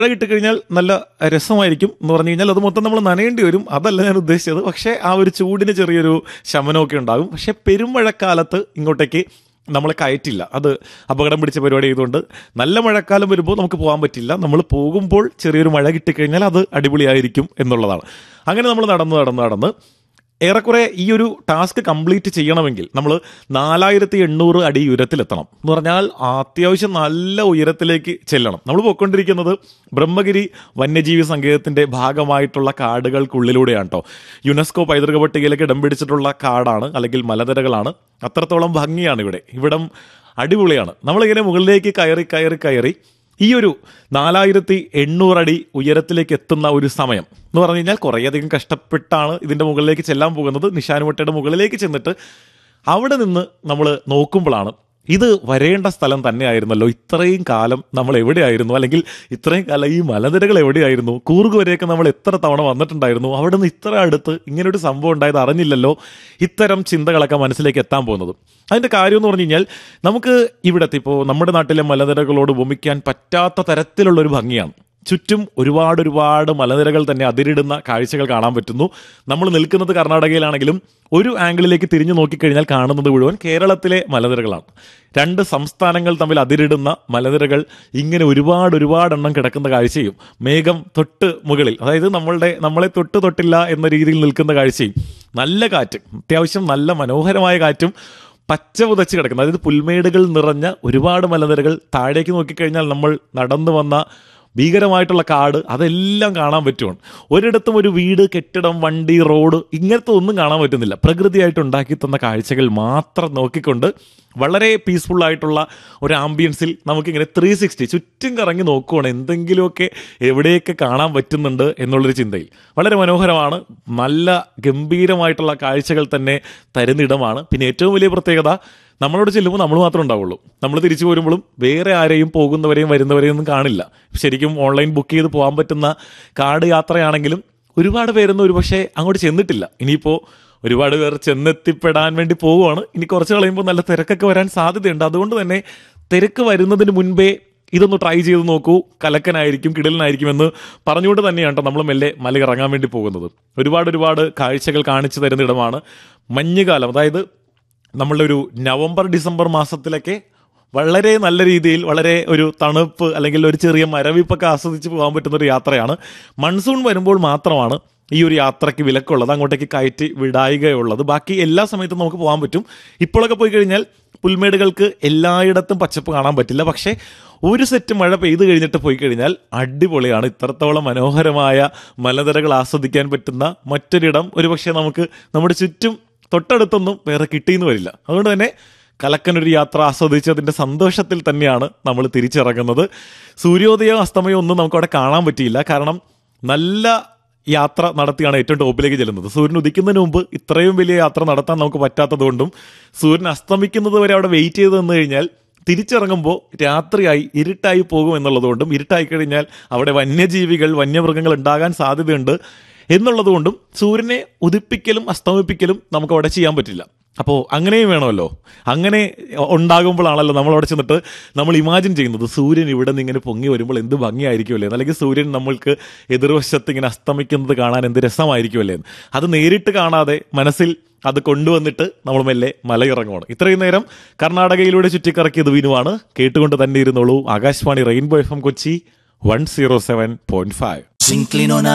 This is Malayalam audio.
മഴ കിട്ടിക്കഴിഞ്ഞാൽ നല്ല രസമായിരിക്കും എന്ന് പറഞ്ഞു കഴിഞ്ഞാൽ അത് മൊത്തം നമ്മൾ നനയേണ്ടി വരും അതല്ല ഞാൻ ഉദ്ദേശിച്ചത് പക്ഷേ ആ ഒരു ചൂടിന് ചെറിയൊരു ശമനമൊക്കെ ഉണ്ടാകും പക്ഷേ പെരുമഴക്കാലത്ത് ഇങ്ങോട്ടേക്ക് നമ്മളെ കയറ്റില്ല അത് അപകടം പിടിച്ച പരിപാടി ആയതുകൊണ്ട് നല്ല മഴക്കാലം വരുമ്പോൾ നമുക്ക് പോകാൻ പറ്റില്ല നമ്മൾ പോകുമ്പോൾ ചെറിയൊരു മഴ കിട്ടിക്കഴിഞ്ഞാൽ അത് അടിപൊളിയായിരിക്കും എന്നുള്ളതാണ് അങ്ങനെ നമ്മൾ നടന്ന് നടന്ന് നടന്ന് ഏറെക്കുറെ ഈ ഒരു ടാസ്ക് കംപ്ലീറ്റ് ചെയ്യണമെങ്കിൽ നമ്മൾ നാലായിരത്തി എണ്ണൂറ് അടി ഉയരത്തിലെത്തണം എന്ന് പറഞ്ഞാൽ അത്യാവശ്യം നല്ല ഉയരത്തിലേക്ക് ചെല്ലണം നമ്മൾ പോയിക്കൊണ്ടിരിക്കുന്നത് ബ്രഹ്മഗിരി വന്യജീവി സങ്കേതത്തിന്റെ ഭാഗമായിട്ടുള്ള കാടുകൾക്കുള്ളിലൂടെയാണ് കേട്ടോ യുനെസ്കോ പൈതൃക പട്ടികയിലേക്ക് ഇടം പിടിച്ചിട്ടുള്ള കാടാണ് അല്ലെങ്കിൽ മലനിരകളാണ് അത്രത്തോളം ഭംഗിയാണ് ഇവിടെ ഇവിടം അടിപൊളിയാണ് നമ്മളിങ്ങനെ മുകളിലേക്ക് കയറി കയറി കയറി ഈ ഒരു നാലായിരത്തി എണ്ണൂറടി ഉയരത്തിലേക്ക് എത്തുന്ന ഒരു സമയം എന്ന് പറഞ്ഞു കഴിഞ്ഞാൽ കുറേയധികം കഷ്ടപ്പെട്ടാണ് ഇതിന്റെ മുകളിലേക്ക് ചെല്ലാൻ പോകുന്നത് നിശാനുമുട്ടയുടെ മുകളിലേക്ക് ചെന്നിട്ട് അവിടെ നിന്ന് നമ്മൾ നോക്കുമ്പോഴാണ് ഇത് വരേണ്ട സ്ഥലം തന്നെയായിരുന്നല്ലോ ഇത്രയും കാലം നമ്മൾ എവിടെയായിരുന്നു അല്ലെങ്കിൽ ഇത്രയും കാലം ഈ മലനിരകൾ എവിടെയായിരുന്നു കൂർഗ് വരെയൊക്കെ നമ്മൾ എത്ര തവണ വന്നിട്ടുണ്ടായിരുന്നു അവിടെ നിന്ന് ഇത്ര അടുത്ത് ഇങ്ങനെ ഒരു സംഭവം ഉണ്ടായത് അറിഞ്ഞില്ലല്ലോ ഇത്തരം ചിന്തകളൊക്കെ മനസ്സിലേക്ക് എത്താൻ പോകുന്നത് അതിന്റെ കാര്യം എന്ന് പറഞ്ഞു കഴിഞ്ഞാൽ നമുക്ക് ഇവിടത്തെ ഇപ്പോൾ നമ്മുടെ നാട്ടിലെ മലനിരകളോട് ഉപമിക്കാൻ പറ്റാത്ത തരത്തിലുള്ള ഒരു ഭംഗിയാണ് ചുറ്റും ഒരുപാട് ഒരുപാട് മലനിരകൾ തന്നെ അതിരിടുന്ന കാഴ്ചകൾ കാണാൻ പറ്റുന്നു നമ്മൾ നിൽക്കുന്നത് കർണാടകയിലാണെങ്കിലും ഒരു ആംഗിളിലേക്ക് തിരിഞ്ഞു നോക്കിക്കഴിഞ്ഞാൽ കാണുന്നത് മുഴുവൻ കേരളത്തിലെ മലനിരകളാണ് രണ്ട് സംസ്ഥാനങ്ങൾ തമ്മിൽ അതിരിടുന്ന മലനിരകൾ ഇങ്ങനെ ഒരുപാട് ഒരുപാട് എണ്ണം കിടക്കുന്ന കാഴ്ചയും മേഘം തൊട്ട് മുകളിൽ അതായത് നമ്മളുടെ നമ്മളെ തൊട്ട് തൊട്ടില്ല എന്ന രീതിയിൽ നിൽക്കുന്ന കാഴ്ചയും നല്ല കാറ്റ് അത്യാവശ്യം നല്ല മനോഹരമായ കാറ്റും പച്ച പുതച്ച് കിടക്കുന്ന അതായത് പുൽമേടുകൾ നിറഞ്ഞ ഒരുപാട് മലനിരകൾ താഴേക്ക് നോക്കിക്കഴിഞ്ഞാൽ നമ്മൾ നടന്നു വന്ന ഭീകരമായിട്ടുള്ള കാട് അതെല്ലാം കാണാൻ പറ്റുവാണ് ഒരിടത്തും ഒരു വീട് കെട്ടിടം വണ്ടി റോഡ് ഇങ്ങനത്തെ ഒന്നും കാണാൻ പറ്റുന്നില്ല പ്രകൃതിയായിട്ട് ഉണ്ടാക്കി തന്ന കാഴ്ചകൾ മാത്രം നോക്കിക്കൊണ്ട് വളരെ പീസ്ഫുൾ ആയിട്ടുള്ള ഒരു ആംബിയൻസിൽ നമുക്കിങ്ങനെ ത്രീ സിക്സ്റ്റി ചുറ്റും കറങ്ങി നോക്കുവാണ് എന്തെങ്കിലുമൊക്കെ എവിടെയൊക്കെ കാണാൻ പറ്റുന്നുണ്ട് എന്നുള്ളൊരു ചിന്തയിൽ വളരെ മനോഹരമാണ് നല്ല ഗംഭീരമായിട്ടുള്ള കാഴ്ചകൾ തന്നെ തരുന്നിടമാണ് പിന്നെ ഏറ്റവും വലിയ പ്രത്യേകത നമ്മളോട് ചെല്ലുമ്പോൾ നമ്മൾ മാത്രമേ ഉണ്ടാവുള്ളൂ നമ്മൾ തിരിച്ചു പോരുമ്പോഴും വേറെ ആരെയും പോകുന്നവരെയും വരുന്നവരെയും ഒന്നും കാണില്ല ശരിക്കും ഓൺലൈൻ ബുക്ക് ചെയ്ത് പോകാൻ പറ്റുന്ന കാട് യാത്രയാണെങ്കിലും ഒരുപാട് പേരൊന്നും ഒരുപക്ഷെ അങ്ങോട്ട് ചെന്നിട്ടില്ല ഇനിയിപ്പോൾ ഒരുപാട് പേർ ചെന്നെത്തിപ്പെടാൻ വേണ്ടി പോവുകയാണ് ഇനി കുറച്ച് കളയുമ്പോൾ നല്ല തിരക്കൊക്കെ വരാൻ സാധ്യതയുണ്ട് അതുകൊണ്ട് തന്നെ തിരക്ക് വരുന്നതിന് മുൻപേ ഇതൊന്ന് ട്രൈ ചെയ്ത് നോക്കൂ കലക്കനായിരിക്കും കിടലിനായിരിക്കും എന്ന് പറഞ്ഞുകൊണ്ട് തന്നെയാണ് കേട്ടോ നമ്മൾ മെല്ലെ മല ഇറങ്ങാൻ വേണ്ടി പോകുന്നത് ഒരുപാട് ഒരുപാട് കാഴ്ചകൾ കാണിച്ചു തരുന്ന ഇടമാണ് മഞ്ഞുകാലം അതായത് നമ്മളുടെ ഒരു നവംബർ ഡിസംബർ മാസത്തിലൊക്കെ വളരെ നല്ല രീതിയിൽ വളരെ ഒരു തണുപ്പ് അല്ലെങ്കിൽ ഒരു ചെറിയ മരവിപ്പൊക്കെ ആസ്വദിച്ച് പോകാൻ പറ്റുന്ന ഒരു യാത്രയാണ് മൺസൂൺ വരുമ്പോൾ മാത്രമാണ് ഈ ഒരു യാത്രയ്ക്ക് വിലക്കുള്ളത് അങ്ങോട്ടേക്ക് കയറ്റി വിടായികയുള്ളത് ബാക്കി എല്ലാ സമയത്തും നമുക്ക് പോകാൻ പറ്റും ഇപ്പോഴൊക്കെ പോയി കഴിഞ്ഞാൽ പുൽമേടുകൾക്ക് എല്ലായിടത്തും പച്ചപ്പ് കാണാൻ പറ്റില്ല പക്ഷേ ഒരു സെറ്റ് മഴ പെയ്തു കഴിഞ്ഞിട്ട് പോയി കഴിഞ്ഞാൽ അടിപൊളിയാണ് ഇത്രത്തോളം മനോഹരമായ മലനിരകൾ ആസ്വദിക്കാൻ പറ്റുന്ന മറ്റൊരിടം ഒരുപക്ഷെ നമുക്ക് നമ്മുടെ ചുറ്റും തൊട്ടടുത്തൊന്നും വേറെ കിട്ടിയെന്ന് വരില്ല അതുകൊണ്ട് തന്നെ കലക്കനൊരു യാത്ര ആസ്വദിച്ചതിന്റെ സന്തോഷത്തിൽ തന്നെയാണ് നമ്മൾ തിരിച്ചിറങ്ങുന്നത് സൂര്യോദയം അസ്തമയം ഒന്നും നമുക്ക് അവിടെ കാണാൻ പറ്റിയില്ല കാരണം നല്ല യാത്ര നടത്തിയാണ് ഏറ്റവും ടോപ്പിലേക്ക് ചെല്ലുന്നത് സൂര്യൻ ഉദിക്കുന്നതിന് മുമ്പ് ഇത്രയും വലിയ യാത്ര നടത്താൻ നമുക്ക് പറ്റാത്തതുകൊണ്ടും സൂര്യൻ അസ്തമിക്കുന്നത് വരെ അവിടെ വെയിറ്റ് ചെയ്ത് നിന്ന് കഴിഞ്ഞാൽ തിരിച്ചിറങ്ങുമ്പോൾ രാത്രിയായി ഇരുട്ടായി പോകും എന്നുള്ളതുകൊണ്ടും ഇരുട്ടായി കഴിഞ്ഞാൽ അവിടെ വന്യജീവികൾ വന്യമൃഗങ്ങൾ ഉണ്ടാകാൻ സാധ്യതയുണ്ട് എന്നുള്ളതുകൊണ്ടും സൂര്യനെ ഉദിപ്പിക്കലും അസ്തമിപ്പിക്കലും നമുക്ക് അവിടെ ചെയ്യാൻ പറ്റില്ല അപ്പോൾ അങ്ങനെയും വേണമല്ലോ അങ്ങനെ ഉണ്ടാകുമ്പോഴാണല്ലോ നമ്മൾ അവിടെ ചെന്നിട്ട് നമ്മൾ ഇമാജിൻ ചെയ്യുന്നത് സൂര്യൻ ഇവിടെ നിന്ന് ഇങ്ങനെ പൊങ്ങി വരുമ്പോൾ എന്ത് ഭംഗിയായിരിക്കുമല്ലേ അല്ലെങ്കിൽ സൂര്യൻ നമ്മൾക്ക് എതിർവശത്ത് ഇങ്ങനെ അസ്തമിക്കുന്നത് കാണാൻ എന്ത് രസമായിരിക്കുമല്ലേ എന്ന് അത് നേരിട്ട് കാണാതെ മനസ്സിൽ അത് കൊണ്ടുവന്നിട്ട് നമ്മൾ മെല്ലെ മലയിറങ്ങുവാണ് ഇത്രയും നേരം കർണാടകയിലൂടെ ചുറ്റിക്കറക്കിയത് വിനുവാണ് കേട്ടുകൊണ്ട് തന്നെ ഇരുന്നോളൂ Akashvani rainbow F M Kochi one zero seven point five Si inclinó